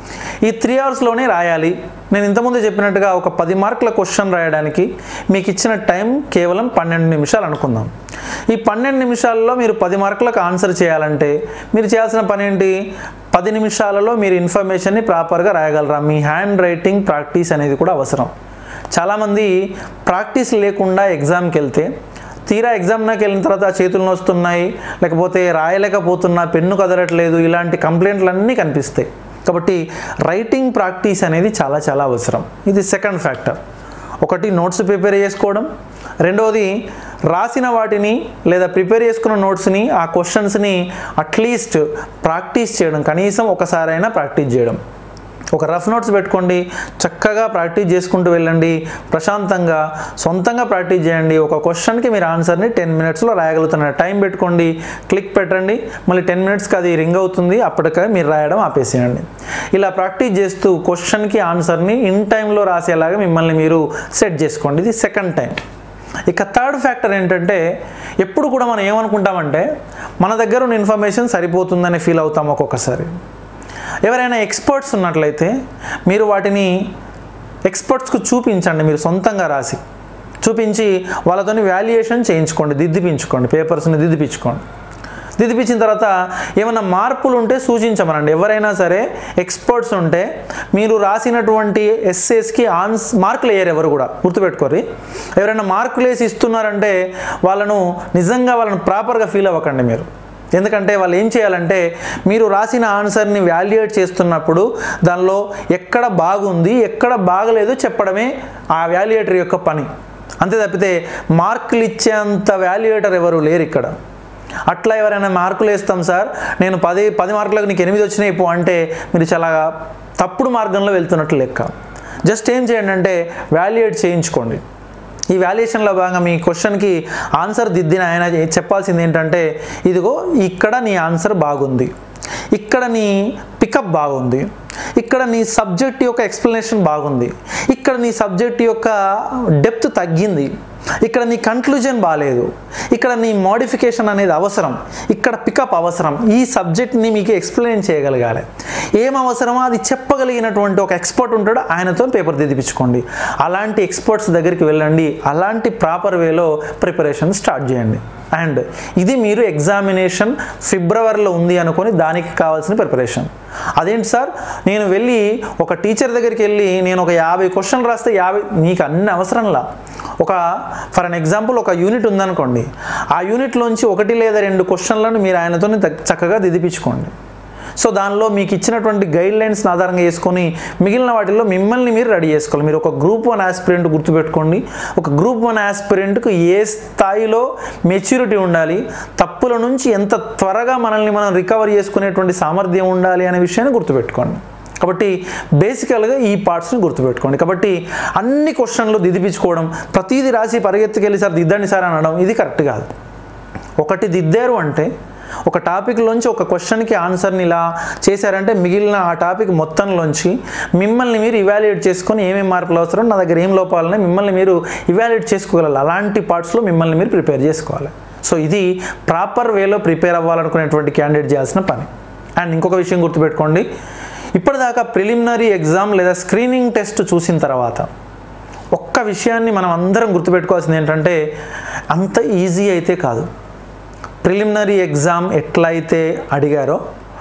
ఈ త్రీ అవర్స్లోనే రాయాలి నేను ఇంతకుముందు చెప్పినట్టుగా ఒక పది మార్కుల క్వశ్చన్ రాయడానికి మీకు ఇచ్చిన టైం కేవలం పన్నెండు నిమిషాలు అనుకుందాం ఈ పన్నెండు నిమిషాల్లో మీరు పది మార్కులకు ఆన్సర్ చేయాలంటే మీరు చేయాల్సిన పని ఏంటి పది నిమిషాలలో మీరు ఇన్ఫర్మేషన్ని ప్రాపర్గా రాయగలరా మీ హ్యాండ్ రైటింగ్ ప్రాక్టీస్ అనేది కూడా అవసరం చాలామంది ప్రాక్టీస్ లేకుండా ఎగ్జామ్కి వెళ్తే తీరా ఎగ్జామ్కి వెళ్ళిన తర్వాత చేతులు నొస్తున్నాయి లేకపోతే రాయలేకపోతున్నా పెన్ను కదలట్లేదు ఇలాంటి కంప్లైంట్లు అన్నీ కనిపిస్తాయి కాబట్టి రైటింగ్ ప్రాక్టీస్ అనేది చాలా చాలా అవసరం ఇది సెకండ్ ఫ్యాక్టర్ ఒకటి నోట్స్ ప్రిపేర్ చేసుకోవడం రెండవది రాసిన వాటిని లేదా ప్రిపేర్ చేసుకున్న నోట్స్ని ఆ క్వశ్చన్స్ని అట్లీస్ట్ ప్రాక్టీస్ చేయడం కనీసం ఒకసారైనా ప్రాక్టీస్ చేయడం ఒక రఫ్ నోట్స్ పెట్టుకోండి చక్కగా ప్రాక్టీస్ చేసుకుంటూ వెళ్ళండి ప్రశాంతంగా సొంతంగా ప్రాక్టీస్ చేయండి ఒక క్వశ్చన్కి మీరు ఆన్సర్ని టెన్ మినిట్స్లో రాయగలుగుతున్నారు టైం పెట్టుకోండి క్లిక్ పెట్టండి మళ్ళీ టెన్ మినిట్స్కి అది రింగ్ అవుతుంది అప్పటికే మీరు రాయడం ఆపేసేయండి ఇలా ప్రాక్టీస్ చేస్తూ క్వశ్చన్కి ఆన్సర్ని ఇన్ టైంలో రాసేలాగా మిమ్మల్ని మీరు సెట్ చేసుకోండి ఇది సెకండ్ టైం ఇక థర్డ్ ఫ్యాక్టర్ ఏంటంటే ఎప్పుడు కూడా మనం ఏమనుకుంటామంటే మన దగ్గర ఉన్న ఇన్ఫర్మేషన్ సరిపోతుందని ఫీల్ అవుతాం ఒక్కొక్కసారి ఎవరైనా ఎక్స్పర్ట్స్ ఉన్నట్లయితే మీరు వాటిని ఎక్స్పర్ట్స్కు చూపించండి మీరు సొంతంగా రాసి చూపించి వాళ్ళతోని వాల్యుయేషన్ చేయించుకోండి దిద్దిపించుకోండి పేపర్స్ని దిద్దిపించుకోండి దిద్దిపించిన తర్వాత ఏమైనా మార్పులు ఉంటే సూచించమనండి ఎవరైనా సరే ఎక్స్పర్ట్స్ ఉంటే మీరు రాసినటువంటి ఎస్ఏస్కి ఆన్స్ మార్కులు వేయరు ఎవరు కూడా గుర్తుపెట్టుకోరి ఎవరైనా మార్కులు వేసి ఇస్తున్నారంటే వాళ్ళను నిజంగా వాళ్ళని ప్రాపర్గా ఫీల్ అవ్వకండి మీరు ఎందుకంటే వాళ్ళు ఏం చేయాలంటే మీరు రాసిన ఆన్సర్ని వాల్యుయేట్ చేస్తున్నప్పుడు దానిలో ఎక్కడ బాగుంది ఎక్కడ బాగలేదు చెప్పడమే ఆ వాల్యుయేటర్ యొక్క పని అంతే తప్పితే మార్కులు ఇచ్చేంత వాల్యుయేటర్ ఎవరు లేరు ఇక్కడ అట్లా ఎవరైనా మార్కులు వేస్తాం సార్ నేను పది పది మార్కులకు నీకు ఎనిమిది వచ్చినాయి పో అంటే మీరు చాలా తప్పుడు మార్గంలో వెళ్తున్నట్లు లెక్క జస్ట్ ఏం చేయండి అంటే వాల్యుయేట్ చేయించుకోండి ఈ వాల్యుయేషన్లో భాగంగా మీ క్వశ్చన్కి ఆన్సర్ దిద్దిన ఆయన చెప్పాల్సింది ఏంటంటే ఇదిగో ఇక్కడ నీ ఆన్సర్ బాగుంది ఇక్కడ నీ పికప్ బాగుంది ఇక్కడ నీ సబ్జెక్ట్ యొక్క ఎక్స్ప్లెనేషన్ బాగుంది ఇక్కడ నీ సబ్జెక్ట్ యొక్క డెప్త్ తగ్గింది ఇక్కడ నీ కన్క్లూజన్ బాగాలేదు ఇక్కడ నీ మోడిఫికేషన్ అనేది అవసరం ఇక్కడ పికప్ అవసరం ఈ సబ్జెక్ట్ని మీకు ఎక్స్ప్లెయిన్ చేయగలగాలి ఏం అవసరమో అది చెప్పగలిగినటువంటి ఒక ఎక్స్పర్ట్ ఉంటాడు ఆయనతో పేపర్ దిద్దిపించుకోండి అలాంటి ఎక్స్పర్ట్స్ దగ్గరికి వెళ్ళండి అలాంటి ప్రాపర్ వేలో ప్రిపరేషన్ స్టార్ట్ చేయండి అండ్ ఇది మీరు ఎగ్జామినేషన్ ఫిబ్రవరిలో ఉంది అనుకొని దానికి కావాల్సిన ప్రిపరేషన్ అదేంటి సార్ నేను వెళ్ళి ఒక టీచర్ దగ్గరికి వెళ్ళి నేను ఒక యాభై క్వశ్చన్లు రాస్తే యాభై నీకు అన్ని అవసరంలా ఒక ఫర్ అన్ ఎగ్జాంపుల్ ఒక యూనిట్ ఉందనుకోండి ఆ యూనిట్లోంచి ఒకటి లేదా రెండు క్వశ్చన్లను మీరు ఆయనతో చక్కగా దిదిపించుకోండి సో దానిలో మీకు ఇచ్చినటువంటి గైడ్ లైన్స్ని ఆధారంగా చేసుకొని మిగిలిన వాటిల్లో మిమ్మల్ని మీరు రెడీ చేసుకోవాలి మీరు ఒక గ్రూప్ వన్ ఆస్పిరెంట్ గుర్తుపెట్టుకోండి ఒక గ్రూప్ వన్ ఆస్పిరెంట్కు ఏ స్థాయిలో మెచ్యూరిటీ ఉండాలి తప్పుల నుంచి ఎంత త్వరగా మనల్ని మనం రికవర్ చేసుకునేటువంటి సామర్థ్యం ఉండాలి అనే విషయాన్ని గుర్తుపెట్టుకోండి కాబట్టి బేసికల్గా ఈ పార్ట్స్ని గుర్తుపెట్టుకోండి కాబట్టి అన్ని క్వశ్చన్లు దిదిపించుకోవడం ప్రతిదీ రాసి పరిగెత్తుకెళ్ళి సార్ దిద్దండి సార్ అనడం ఇది కరెక్ట్ కాదు ఒకటి దిద్దారు అంటే ఒక టాపిక్లోంచి ఒక క్వశ్చన్కి ఆన్సర్ని ఇలా చేశారంటే మిగిలిన ఆ టాపిక్ మొత్తంలోంచి మిమ్మల్ని మీరు ఇవాల్యుయేట్ చేసుకొని ఏమేమి మార్పులు అవసరం నా దగ్గర ఏం లోపాలని మిమ్మల్ని మీరు ఇవాల్యుయేట్ చేసుకోగలరు అలాంటి పార్ట్స్లో మిమ్మల్ని మీరు ప్రిపేర్ చేసుకోవాలి సో ఇది ప్రాపర్ వేలో ప్రిపేర్ అవ్వాలనుకునేటువంటి క్యాండిడేట్ చేయాల్సిన పని అండ్ ఇంకొక విషయం గుర్తుపెట్టుకోండి ఇప్పటిదాకా ప్రిలిమినరీ ఎగ్జామ్ లేదా స్క్రీనింగ్ టెస్ట్ చూసిన తర్వాత ఒక్క విషయాన్ని మనం అందరం గుర్తుపెట్టుకోవాల్సింది ఏంటంటే అంత ఈజీ అయితే కాదు ప్రిలిమినరీ ఎగ్జామ్ ఎట్లయితే అడిగారో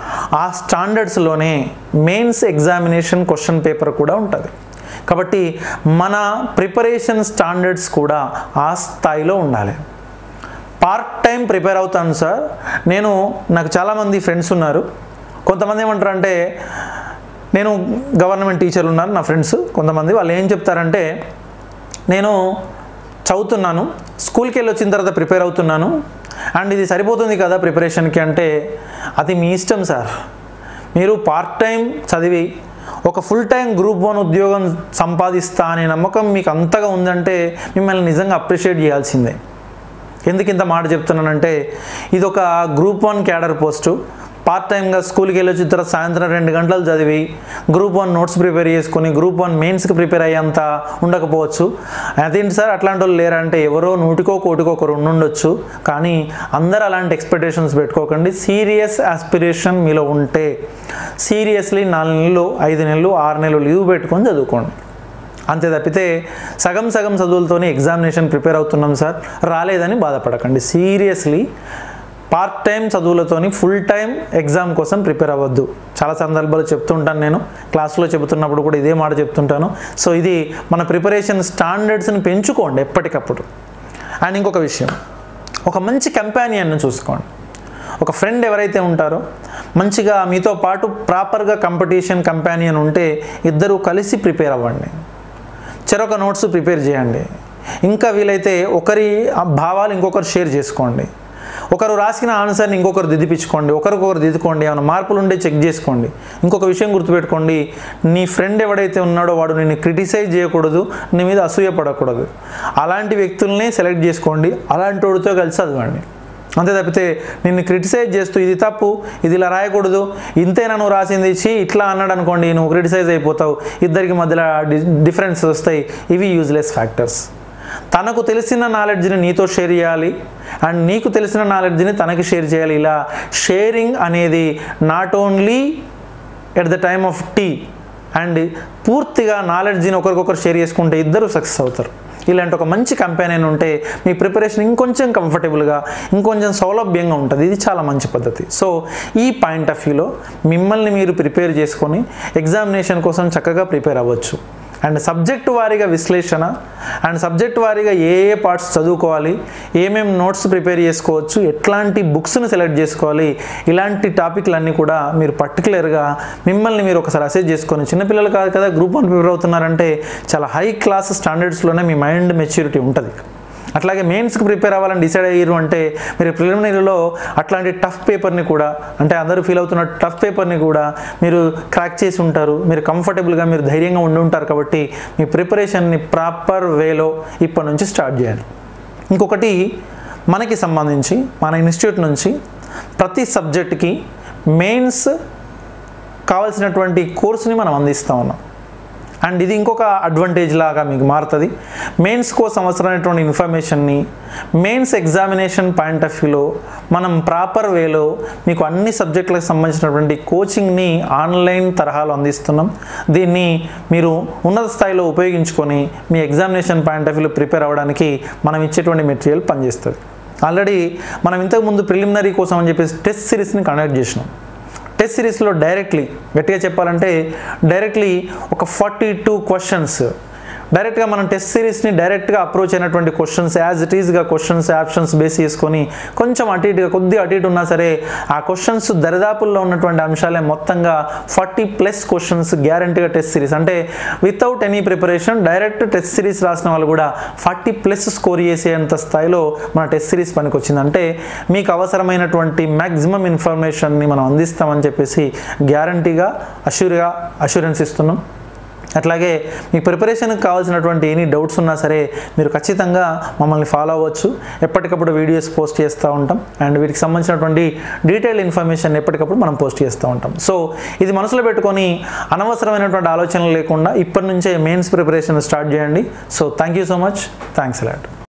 ఆ స్టాండర్డ్స్లోనే మెయిన్స్ ఎగ్జామినేషన్ క్వశ్చన్ పేపర్ కూడా ఉంటుంది కాబట్టి మన ప్రిపరేషన్ స్టాండర్డ్స్ కూడా ఆ స్థాయిలో ఉండాలి పార్ట్ టైం ప్రిపేర్ అవుతాను సార్ నేను నాకు చాలామంది ఫ్రెండ్స్ ఉన్నారు కొంతమంది ఏమంటారు అంటే నేను గవర్నమెంట్ టీచర్లు ఉన్నారు నా ఫ్రెండ్స్ కొంతమంది వాళ్ళు ఏం చెప్తారంటే నేను చదువుతున్నాను స్కూల్కి వెళ్ళి వచ్చిన తర్వాత ప్రిపేర్ అవుతున్నాను అండ్ ఇది సరిపోతుంది కదా ప్రిపరేషన్కి అంటే అది మీ ఇష్టం సార్ మీరు పార్ట్ టైం చదివి ఒక ఫుల్ టైం గ్రూప్ వన్ ఉద్యోగం సంపాదిస్తా అనే నమ్మకం మీకు అంతగా ఉందంటే మిమ్మల్ని నిజంగా అప్రిషియేట్ చేయాల్సిందే ఎందుకు ఇంత మాట చెప్తున్నానంటే ఇది ఒక group one cadre post part టైంగా స్కూల్కి వెళ్ళి వచ్చిన తర్వాత సాయంత్రం రెండు గంటలు చదివి గ్రూప్ వన్ నోట్స్ ప్రిపేర్ చేసుకొని గ్రూప్ వన్ మెయిన్స్కి ప్రిపేర్ అయ్యేంత ఉండకపోవచ్చు అదేంటి సార్ అట్లాంటి వాళ్ళు లేరంటే ఎవరో నూటికో కోటికో ఒకరు ఉండుండొచ్చు కానీ అందరు అలాంటి ఎక్స్పెక్టేషన్స్ పెట్టుకోకండి సీరియస్ ఆస్పిరేషన్ మీలో ఉంటే సీరియస్లీ నాలుగు నెలలు ఐదు నెలలు ఆరు నెలలు లీవ్ పెట్టుకొని చదువుకోండి అంతే తప్పితే సగం సగం చదువులతోనే ఎగ్జామినేషన్ ప్రిపేర్ అవుతున్నాం సార్ రాలేదని బాధపడకండి సీరియస్లీ పార్ట్ టైం చదువులతోని ఫుల్ టైం ఎగ్జామ్ కోసం ప్రిపేర్ అవ్వద్దు చాలా సందర్భాలు చెప్తుంటాను నేను క్లాస్లో చెబుతున్నప్పుడు కూడా ఇదే మాట చెప్తుంటాను సో ఇది మన ప్రిపరేషన్ స్టాండర్డ్స్ని పెంచుకోండి ఎప్పటికప్పుడు అండ్ ఇంకొక విషయం ఒక మంచి కంపానియన్ను చూసుకోండి ఒక ఫ్రెండ్ ఎవరైతే ఉంటారో మంచిగా మీతో పాటు ప్రాపర్గా కంపిటీషన్ కంపానియన్ ఉంటే ఇద్దరు కలిసి ప్రిపేర్ అవ్వండి చెరొక నోట్స్ ప్రిపేర్ చేయండి ఇంకా వీలైతే ఒకరి ఆ భావాలు ఇంకొకరు షేర్ చేసుకోండి ఒకరు రాసిన ఆన్సర్ని ఇంకొకరు దిద్దిపించుకోండి ఒకరికొకరు దిద్దుకోండి ఏమైనా మార్పులు ఉంటే చెక్ చేసుకోండి ఇంకొక విషయం గుర్తుపెట్టుకోండి నీ ఫ్రెండ్ ఎవడైతే ఉన్నాడో వాడు నిన్ను క్రిటిసైజ్ చేయకూడదు నీ మీద అసూయపడకూడదు అలాంటి వ్యక్తుల్ని సెలెక్ట్ చేసుకోండి అలాంటి వాడితో కలిసి చదవండి అంతే తప్పితే నిన్ను క్రిటిసైజ్ చేస్తూ ఇది తప్పు ఇది ఇలా రాయకూడదు ఇంతేనా నువ్వు రాసింది ఇచ్చి ఇట్లా అన్నాడు అనుకోండి నువ్వు క్రిటిసైజ్ అయిపోతావు ఇద్దరికి మధ్యలో డిఫరెన్స్ వస్తాయి ఇవి యూజ్లెస్ ఫ్యాక్టర్స్ తనకు తెలిసిన నాలెడ్జ్ని నీతో షేర్ చేయాలి అండ్ నీకు తెలిసిన నాలెడ్జ్ని తనకి షేర్ చేయాలి ఇలా షేరింగ్ అనేది not only at the time of tea and పూర్తిగా నాలెడ్జ్ని ఒకరికొకరు షేర్ చేసుకుంటే ఇద్దరు సక్సెస్ అవుతారు ఇలాంటి ఒక మంచి కంపెనీ ఉంటే మీ ప్రిపరేషన్ ఇంకొంచెం కంఫర్టబుల్గా ఇంకొంచెం సౌలభ్యంగా ఉంటుంది ఇది చాలా మంచి పద్ధతి సో ఈ పాయింట్ ఆఫ్ వ్యూలో మిమ్మల్ని మీరు ప్రిపేర్ చేసుకొని ఎగ్జామినేషన్ కోసం చక్కగా ప్రిపేర్ అవ్వచ్చు అండ్ సబ్జెక్ట్ వారీగా విశ్లేషణ అండ్ సబ్జెక్ట్ వారీగా ఏ ఏ పార్ట్స్ చదువుకోవాలి ఏమేమి నోట్స్ ప్రిపేర్ చేసుకోవచ్చు ఎట్లాంటి బుక్స్ని సెలెక్ట్ చేసుకోవాలి ఇలాంటి టాపిక్లన్నీ కూడా మీరు పర్టికులర్గా మిమ్మల్ని మీరు ఒకసారి అసెస్ చేసుకొని చిన్నపిల్లలు కాదు కదా గ్రూప్ వన్ ప్రిపేర్ అవుతున్నారంటే చాలా హై క్లాస్ స్టాండర్డ్స్లోనే మీ మైండ్ మెచ్యూరిటీ ఉంటుంది అట్లాగే మెయిన్స్కి ప్రిపేర్ అవ్వాలని డిసైడ్ అయ్యారు అంటే మీరు ప్రిలిమినరీలో అట్లాంటి టఫ్ పేపర్ని కూడా అంటే అందరూ ఫీల్ అవుతున్న టఫ్ పేపర్ని కూడా మీరు క్రాక్ చేసి ఉంటారు మీరు కంఫర్టబుల్గా మీరు ధైర్యంగా ఉండి ఉంటారు కాబట్టి మీ ప్రిపరేషన్ని ప్రాపర్ వేలో ఇప్పటి నుంచి స్టార్ట్ చేయాలి ఇంకొకటి మనకి సంబంధించి మన ఇన్స్టిట్యూట్ నుంచి ప్రతి సబ్జెక్ట్కి మెయిన్స్ కావాల్సినటువంటి కోర్సుని మనం అందిస్తూ ఉన్నాం అండ్ ఇది ఇంకొక అడ్వాంటేజ్ లాగా మీకు మారుతుంది మెయిన్స్ కోసం అవసరమైనటువంటి ఇన్ఫర్మేషన్ని మెయిన్స్ ఎగ్జామినేషన్ పాయింట్ ఆఫ్ వ్యూలో మనం ప్రాపర్ వేలో మీకు అన్ని సబ్జెక్టులకు సంబంధించినటువంటి కోచింగ్ని ఆన్లైన్ తరహాలో అందిస్తున్నాం దీన్ని మీరు ఉన్నత స్థాయిలో ఉపయోగించుకొని మీ ఎగ్జామినేషన్ పాయింట్ ఆఫ్ వ్యూలో ప్రిపేర్ అవ్వడానికి మనం ఇచ్చేటువంటి మెటీరియల్ పనిచేస్తుంది ఆల్రెడీ మనం ఇంతకుముందు ప్రిలిమినరీ కోసం అని చెప్పేసి టెస్ట్ సిరీస్ని కండక్ట్ చేసినాం టెస్ట్ సిరీస్లో డైరెక్ట్లీ గట్టిగా చెప్పాలంటే డైరెక్ట్లీ ఒక ఫార్టీ టూ క్వశ్చన్స్ డైరెక్ట్గా మనం టెస్ట్ సిరీస్ని డైరెక్ట్గా అప్రోచ్ అయినటువంటి క్వశ్చన్స్ యాజ్ ఇట్ ఈస్గా క్వశ్చన్స్ ఆప్షన్స్ బేస్ చేసుకొని కొంచెం అటు ఇటుగా కొద్దిగా అటు ఇటు ఉన్నా సరే ఆ క్వశ్చన్స్ దరిదాపుల్లో ఉన్నటువంటి అంశాలే మొత్తంగా ఫార్టీ ప్లస్ క్వశ్చన్స్ గ్యారంటీగా టెస్ట్ సిరీస్ అంటే without any preparation direct test series రాసిన వాళ్ళు కూడా ఫార్టీ ప్లస్ స్కోర్ చేసేంత స్థాయిలో మన టెస్ట్ సిరీస్ పనికి వచ్చింది అంటే మీకు అవసరమైనటువంటి మ్యాక్సిమం ఇన్ఫర్మేషన్ని మనం అందిస్తామని చెప్పేసి గ్యారంటీగా అష్యూర్గా అష్యూరెన్స్ ఇస్తున్నాం అట్లాగే మీ ప్రిపరేషన్కి కావాల్సినటువంటి ఎనీ డౌట్స్ ఉన్నా సరే మీరు ఖచ్చితంగా మమ్మల్ని ఫాలో అవ్వచ్చు ఎప్పటికప్పుడు వీడియోస్ పోస్ట్ చేస్తూ ఉంటాం అండ్ వీటికి సంబంధించినటువంటి డీటెయిల్ ఇన్ఫర్మేషన్ ఎప్పటికప్పుడు మనం పోస్ట్ చేస్తూ ఉంటాం సో ఇది మనసులో పెట్టుకొని అనవసరమైనటువంటి ఆలోచనలు లేకుండా ఇప్పటి నుంచే మెయిన్స్ ప్రిపరేషన్ స్టార్ట్ చేయండి so thank you so much thanks allot